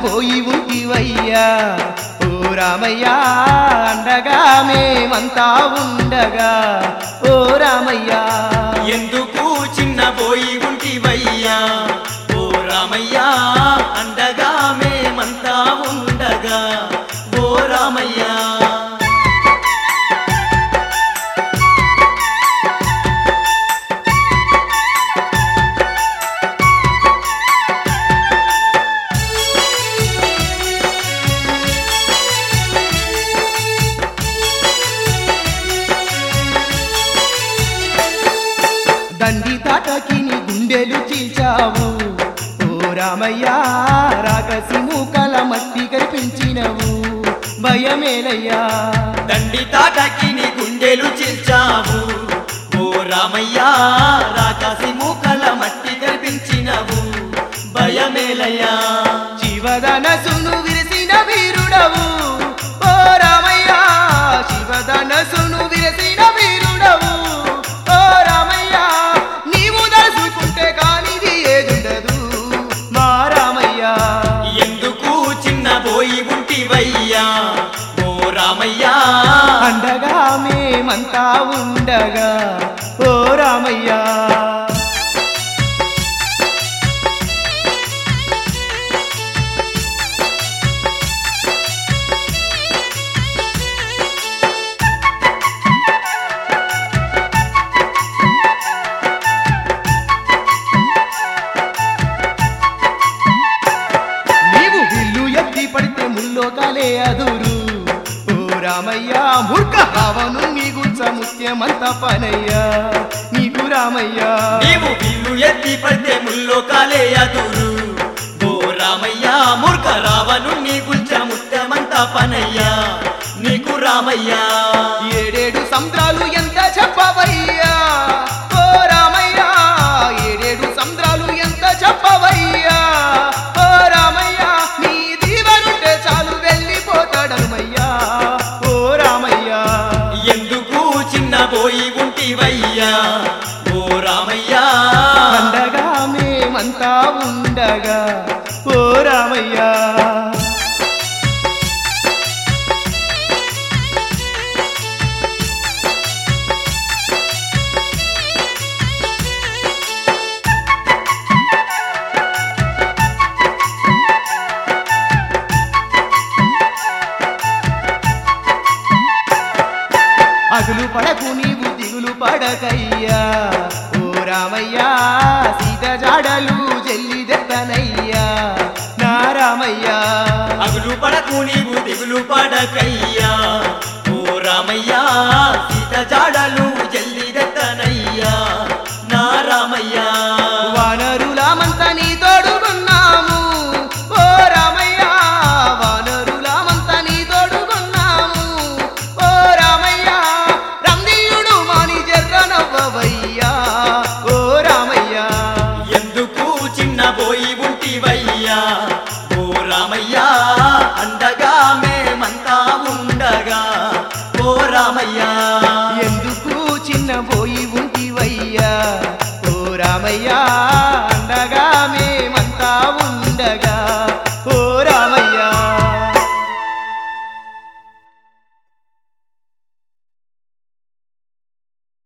పోయి ఉంటివయ్యా ఓ రామయ్యా అండగా మేమంతా ఉండగా ఓ రామయ్యా ఎందుకు చిన్న పోయి ఉంటివయ్యా ఓ రామయ్యా అండగా మేమంతా ఉండగా ఓ రామయ్యా దండి తాటకి నీ గుండెలు చీల్చావు ఓ రామయ్యా రాకసి మూకల మట్టి కనిపించినవు భయమేలయ్యా దండి తాటకి నీ గుండెలు చిల్చావు ఓ రామయ్యా రాకాసి మూకల మట్టి కల్పించినవు భయమేలయ్యా శివధనసును విరిసిన వీరుడవు ఓ రామయ్యా శివధనసును విరిసిన వీరుడవు ఓ రామయ్యా నీవు దలుసుకుంటే కానిది ఏదుండదు మా రామయ్యా ఎందుకు చిన్న పోయి ఉంటివయ్యా ఓ రామయ్యా అండగా మేమంతా ఉండగా ఓ రామయ్యా నీవు విల్లు ఎత్తి పడితే ముల్లోకాలే అదురు ఓ రామయ్యా మూర్ఖ భావను నీ గుచ్చ ముత్యమంత పనయ్యా నీకు రామయ్యా నీవు విల్లు ఎత్తి పడితే ముల్లోకాలే అదురు ఓ రామయ్యా మూర్ఖ రావను నీ గుంచ ముత్తమంత పనయ్యా నీకు రామయ్యా ఏడేడు సముద్రాలు ఎంత చెప్పవయ్యా ఓ రామయ్యా ఏడేడు సముద్రాలు ఎంత చెప్పవయ్యా ఓ రామయ్యా నీ దీవనుంటే చాలు వెళ్ళిపోతాడనుమయ్యా ఓ రామయ్యా ఎందుకు చిన్న పోయి ఉంటివయ్యా ఓ రామయ్యా అండగా మేమంతా ఉండగా ఓ రామయ్యా అగులు పడకు నీవు దిగులు పడకయ్యా ఓ రామయ్యా సీత జాడలు జల్లిదెత్తనయ్యా నా రామయ్యా అగులు పడకు నీవు దిగులు పడకయ్యా ఓ రామయ్యా సీత జాడలు జల్లిదెత్తనయ్యా నా రామయ్యా వానరులామంతా నీ తోడుకున్నాము ఓ రామయ్యా వానరులామంతా నీ తోడుకున్నాము ఓ రామయ్యా రందీయుడు మాని జర్రనవ్వవయ్యా ఓ రామయ్యా ఎందుకు చిన్న పోయి ఉంటివయ్యా ఓ రామయ్యా అండగా మేమంతా ఉండగా ఓ రామయ్యా ఎందుకు చిన్న పోయి ఉంటివయ్యా ఓ రామయ్యా అండగా మేమంతా ఉండగా ఓ